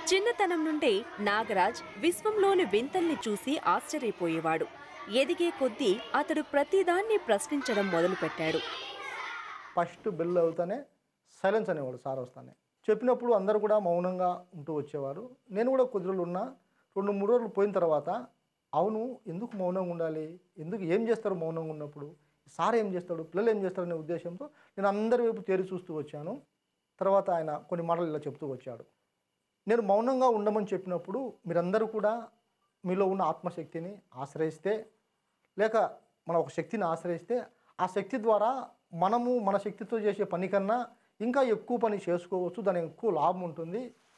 చిన్నతనం నుండే నాగరాజ్ విశ్వంలోని వింతల్ని చూసి ఆశ్చర్యపోయేవాడు ఎదిగే కొద్దీ అతడు ప్రతిదాన్ని ప్రశ్నించడం మొదలుపెట్టాడు ఫస్ట్ బెల్ అవుతానే సైలెన్స్ అనేవాడు సార్ వస్తానే చెప్పినప్పుడు అందరూ కూడా మౌనంగా ఉంటూ వచ్చేవారు నేను కూడా కొద్ది రోజులు ఉన్నా రెండు మూడు రోజులు పోయిన తర్వాత అవును ఎందుకు మౌనంగా ఉండాలి ఎందుకు ఏం చేస్తారు మౌనంగా ఉన్నప్పుడు సార్ ఏం చేస్తాడు పిల్లలు ఏం చేస్తారు అనే ఉద్దేశంతో నేను అందరి వైపు తేరి చూస్తూ వచ్చాను తర్వాత ఆయన కొన్ని మాటలు ఇలా చెప్తూ వచ్చాడు నేను మౌనంగా ఉండమని చెప్పినప్పుడు మీరందరూ కూడా మీలో ఉన్న ఆత్మశక్తిని ఆశ్రయిస్తే లేక మన ఒక శక్తిని ఆశ్రయిస్తే ఆ శక్తి ద్వారా మనము మన శక్తితో చేసే పని కన్నా ఇంకా ఎక్కువ పని చేసుకోవచ్చు దానికి ఎక్కువ లాభం ఉంటుంది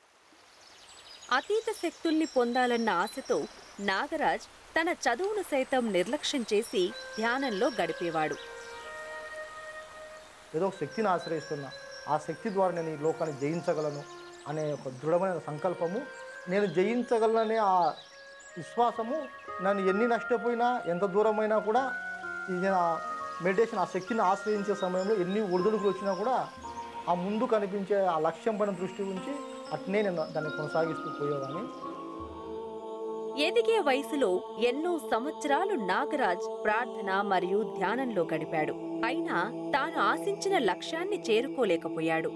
అతీత శక్తుల్ని పొందాలన్న ఆశతో నాగరాజ్ తన చదువును సైతం నిర్లక్ష్యం చేసి ధ్యానంలో గడిపేవాడు ఏదో ఒక శక్తిని ఆశ్రయిస్తున్నా ఆ శక్తి ద్వారా నేను ఈ లోకాన్ని జయించగలను అనే ఒక దృఢమైన సంకల్పము నేను జయించగలననే ఆ విశ్వాసము నన్ను ఎన్ని నష్టపోయినా ఎంత దూరమైనా కూడా ఇది నా మెడిటేషన్ ఆ శక్తిని ఆశ్రయించే సమయంలో ఎన్ని ఒడిదుడుకులు వచ్చినా కూడా ఆ ముందు కనిపించే ఆ లక్ష్యం పైన దృష్టి ఉంచి అట్నే నేను దాన్ని కొనసాగిస్తూ పోయేవాడిని ఎదిగే వయసులో ఎన్నో సంవత్సరాలు నాగరాజ్ ప్రార్థన మరియు ధ్యానంలో గడిపాడు అయినా తాను ఆశించిన లక్ష్యాన్ని చేరుకోలేకపోయాడు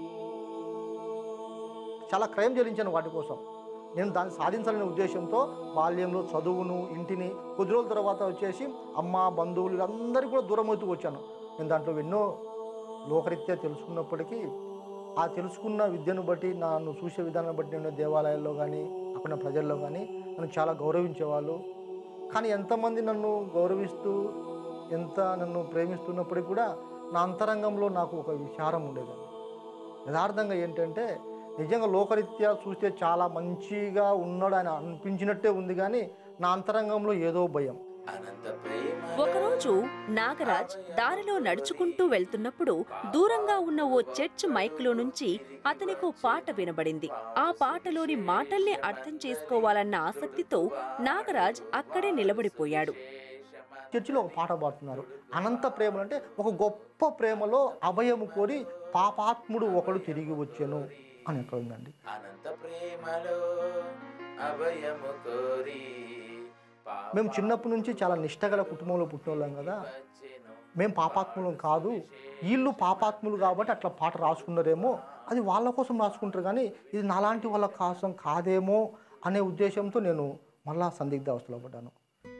చాలా క్రయం చెల్లించాను వాటి కోసం నేను దాన్ని సాధించాలనే ఉద్దేశంతో బాల్యంలో చదువును ఇంటిని కొద్ది రోజుల తర్వాత వచ్చేసి అమ్మ బంధువులు వీళ్ళందరికీ కూడా దూరం అవుతూ వచ్చాను నేను దాంట్లో ఎన్నో లోకరీత్యా తెలుసుకున్నప్పటికీ ఆ తెలుసుకున్న విద్యను బట్టి నన్ను చూసే విధానం బట్టి నేను దేవాలయాల్లో కానీ అక్కడ ప్రజల్లో కానీ నన్ను చాలా గౌరవించేవాళ్ళు కానీ ఎంతమంది నన్ను గౌరవిస్తూ ఎంత నన్ను ప్రేమిస్తున్నప్పటికీ కూడా నా అంతరంగంలో నాకు ఒక విచారం ఉండేదండి యథార్థంగా ఏంటంటే నిజంగా లోకరీత్యా చూస్తే చాలా మంచిగా ఉన్నాడు ఆయన అనిపించినట్టే ఉంది కానీ నా అంతరంగంలో ఏదో భయం ఒకరోజు నాగరాజ్ దారిలో నడుచుకుంటూ వెళ్తున్నప్పుడు దూరంగా ఉన్న ఓ చర్చ్ మైక్లో నుంచి అతనికో పాట వినబడింది ఆ పాటలోని మాటల్ని అర్థం చేసుకోవాలన్న ఆసక్తితో నాగరాజ్ అక్కడే నిలబడిపోయాడు చర్చిలో ఒక పాట పాడుతున్నారు అనంత ప్రేమలు అంటే ఒక గొప్ప ప్రేమలో అభయము కోరి పాపాత్ముడు ఒకడు తిరిగి వచ్చెను అని ఎక్కడ ఉందండి అనంత ప్రేమలో అభయము కోరి మేము చిన్నప్పటి నుంచి చాలా నిష్టగల కుటుంబంలో పుట్టిన వాళ్ళం కదా మేము పాపాత్ములం కాదు వీళ్ళు పాపాత్ములు కాబట్టి అట్లా పాట రాసుకున్నారేమో అది వాళ్ళ కోసం రాసుకుంటారు కానీ ఇది నాలాంటి వాళ్ళ కోసం కాదేమో అనే ఉద్దేశంతో నేను మళ్ళా సందిగ్ధ అవస్థలో పడ్డాను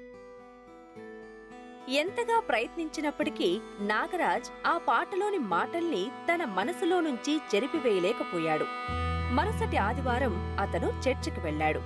ఎంతగా ప్రయత్నించినప్పటికీ నాగరాజ్ ఆ పాటలోని మాటల్ని తన మనసులో నుంచి చెరిపివేయలేకపోయాడు మరుసటి ఆదివారం అతను చర్చికి వెళ్ళాడు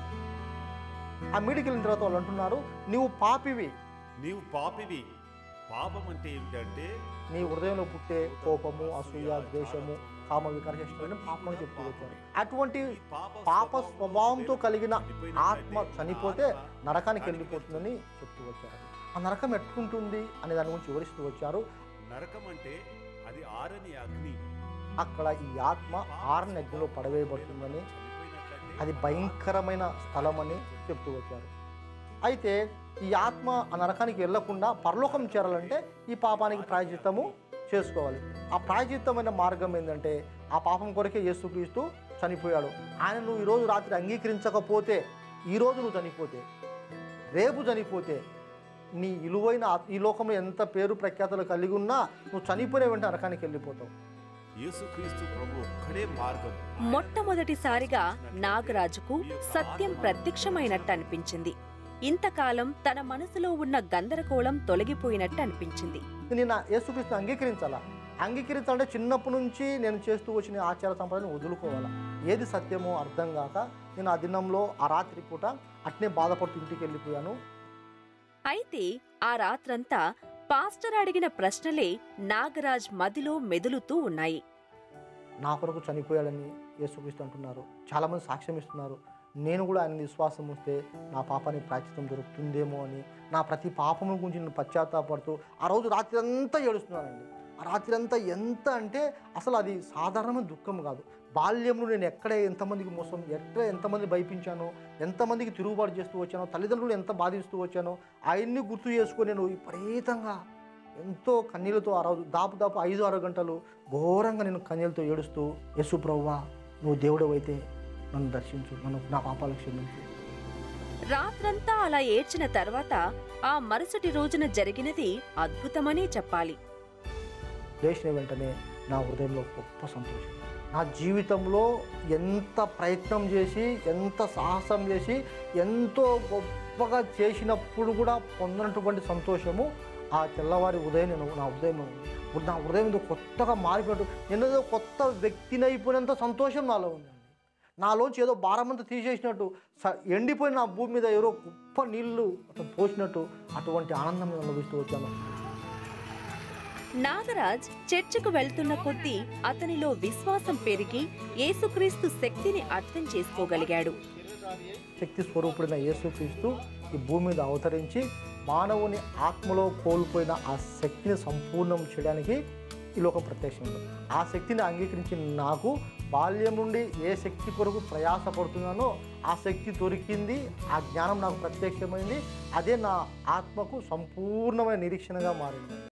ఆ మీడికి వెళ్ళిన తర్వాత వాళ్ళు అంటున్నారు నీవు పాపివి నీవు పాపివి పాపం అంటే ఏమిటంటే నీ హృదయంలో పుట్టే కోపము అసూయ ద్వేషము కామ వికార చేష్టలని పాపం అని చెప్తూ వచ్చారు అటువంటి పాప స్వభావంతో కలిగిన ఆత్మ చనిపోతే నరకానికి వెళ్ళిపోతుందని చెప్తూ వచ్చారు ఆ నరకం ఎట్లుంటుంది అనే దాని గురించి వివరిస్తూ వచ్చారు నరకం అంటే అది ఆరని అగ్ని అక్కడ ఈ ఆత్మ ఆరని అగ్నిలో పడవేయబడుతుందని చనిపోయినట్లయితే అది భయంకరమైన స్థలం అని చెప్తూ వచ్చారు అయితే ఈ ఆత్మ ఆ నరకానికి వెళ్లకుండా పరలోకం చేరాలంటే ఈ పాపానికి ప్రాయచిత్తము చేసుకోవాలి ఆ ప్రాయచిత్తమైన మార్గం ఏంటంటే ఆ పాపం కొరకే యేసుక్రీస్తు చనిపోయాడు ఆయన నువ్వు ఈరోజు రాత్రి అంగీకరించకపోతే ఈరోజు నువ్వు చనిపోతే రేపు చనిపోతే నీ విలువైన ఆత్- ఈ లోకంలో ఎంత పేరు ప్రఖ్యాతులు కలిగి ఉన్నా నువ్వు చనిపోయిన వెంటనే నరకానికి వెళ్ళిపోతావు యేసుక్రీస్తు ప్రభు ఒక్కడే మార్గం మొట్టమొదటిసారిగా నాగరాజుకు సత్యం ప్రత్యక్షమైనట్టు అనిపించింది ఇంతకాలం తన మనసులో ఉన్న గందరగోళం తొలగిపోయినట్టు అనిపించింది నేను నా యేసుక్రీస్తు అంగీకరించాలా అంగీకరించాలంటే చిన్నప్పటి నుంచి నేను చేస్తూ వచ్చిన ఆచార సంప్రదాయం వదులుకోవాలా ఏది సత్యమో అర్థం కాక నేను ఆ దినంలో ఆ రాత్రి పూట అట్నే బాధపడుతూ ఇంటికి వెళ్ళిపోయాను అయితే ఆ రాత్రంతా పాస్టర్ అడిగిన ప్రశ్నలే నాగరాజ్ మదిలో మెదులుతూ ఉన్నాయి నా కొరకు చనిపోయాడని యేసుక్రీస్తు అంటున్నారు చాలామంది సాక్ష్యం ఇస్తున్నారు నేను కూడా ఆయన విశ్వాసం వస్తే నా పాపానికి ప్రాచితం దొరుకుతుందేమో అని నా ప్రతి పాపము గురించి నేను పశ్చాత్తాపడుతూ ఆ రోజు రాత్రి అంతా ఏడుస్తున్నానండి ఆ రాత్రి అంతా ఎంత అంటే అసలు అది సాధారణమైన దుఃఖం కాదు బాల్యంలో నేను ఎక్కడ ఎంతమందికి మోసం ఎక్కడ ఎంతమంది భయపించానో ఎంతమందికి తిరుగుబాటు చేస్తూ వచ్చానో తల్లిదండ్రులు ఎంత బాధిస్తూ వచ్చానో అవన్నీ గుర్తు చేసుకొని నేను విపరీతంగా ఎంతో కన్నీళ్ళతో ఆ రోజు దాపు దాపు ఐదు ఆరు గంటలు ఘోరంగా నేను కన్నీళ్ళతో ఏడుస్తూ యశు ప్రవ్వా నువ్వు దేవుడు అయితే నన్ను దర్శించు నన్ను నా పాపాలకు క్షమించు రాత్రంతా అలా ఏడ్చిన తర్వాత ఆ మరుసటి రోజున జరిగినది అద్భుతమనే చెప్పాలి లేచిన వెంటనే నా హృదయంలో గొప్ప సంతోషం నా జీవితంలో ఎంత ప్రయత్నం చేసి ఎంత సాహసం చేసి ఎంతో గొప్పగా చేసినప్పుడు కూడా పొందినటువంటి సంతోషము ఆ తెల్లవారి ఉదయం నేను నా ఉదయం నా హృదయం ఏదో కొత్తగా మారిపోయినట్టు నేను ఏదో కొత్త వ్యక్తిని అయిపోయినంత సంతోషం నాలో ఉందండి నాలోంచి ఏదో భారమంతా తీసేసినట్టు స- ఎండిపోయిన నా భూమి మీద ఎవరో గొప్ప నీళ్లు అతను పోసినట్టు అటువంటి ఆనందం నేను అనుభవిస్తూ వచ్చాను నాగరాజ్ చర్చికు వెళ్తున్న కొద్దీ అతనిలో విశ్వాసం పెరిగి యేసుక్రీస్తు శక్తిని అర్థం చేసుకోగలిగాడు శక్తి స్వరూపుడైన యేసుక్రీస్తు ఈ భూమి మీద అవతరించి మానవుని ఆత్మలో కోల్పోయిన ఆ శక్తిని సంపూర్ణం చేయడానికి ఈ లోకం ప్రత్యక్షమైంది ఆ శక్తిని అంగీకరించి నాకు బాల్యం నుండి ఏ శక్తి కొరకు ప్రయాసపడుతున్నానో ఆ శక్తి దొరికింది ఆ జ్ఞానం నాకు ప్రత్యక్షమైంది అదే నా ఆత్మకు సంపూర్ణమైన నిరీక్షణగా మారింది